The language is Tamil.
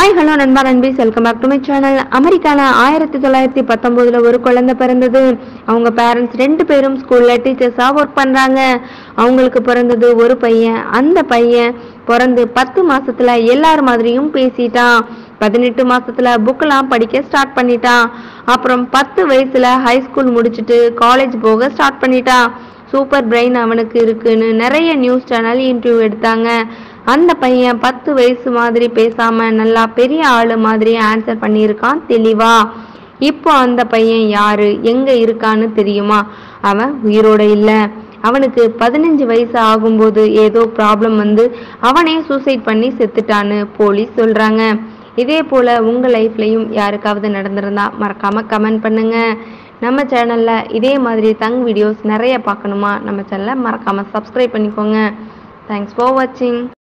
ஹாய் ஹலோ நண்பா நண்பீஸ் welcome back to my channel அமெரிக்கால ஆயிரத்தி தொள்ளாயிரத்தி பத்தொம்போதுல ஒரு குழந்தை பிறந்தது அவங்க பேரண்ட்ஸ் ரெண்டு பேரும் ஸ்கூல்ல டீச்சர்ஸா ஒர்க் பண்றாங்க அவங்களுக்கு பிறந்தது ஒரு பையன் அந்த பையன் பிறந்து பத்து மாசத்துல எல்லார் மாதிரியும் பேசிட்டான் பதினெட்டு மாசத்துல புக்கெல்லாம் படிக்க ஸ்டார்ட் பண்ணிட்டான் அப்புறம் பத்து வயசுல ஹை ஸ்கூல் முடிச்சுட்டு காலேஜ் போக ஸ்டார்ட் பண்ணிட்டான் சூப்பர் பிரெயின் அவனுக்கு இருக்குன்னு நிறைய நியூஸ் சேனல் இன்டர்வியூ எடுத்தாங்க அந்த பையன் பத்து வயசு மாதிரி பேசாம நல்லா பெரிய ஆளு மாதிரி ஆன்சர் பண்ணியிருக்கான் தெளிவா இப்போ அந்த பையன் யாரு எங்க இருக்கான்னு தெரியுமா அவன் உயிரோட இல்ல அவனுக்கு பதினஞ்சு வயசு ஆகும்போது ஏதோ ப்ராப்ளம் வந்து அவனே சூசைட் பண்ணி செத்துட்டான்னு போலீஸ் சொல்றாங்க இதே போல உங்க லைஃப்லயும் யாருக்காவது நடந்திருந்தா மறக்காம கமெண்ட் பண்ணுங்க நம்ம சேனல்ல இதே மாதிரி தங் வீடியோஸ் நிறைய பார்க்கணுமா நம்ம சேனலை மறக்காம சப்ஸ்கிரைப் பண்ணிக்கோங்க தேங்க்ஸ் ஃபார் வாட்சிங்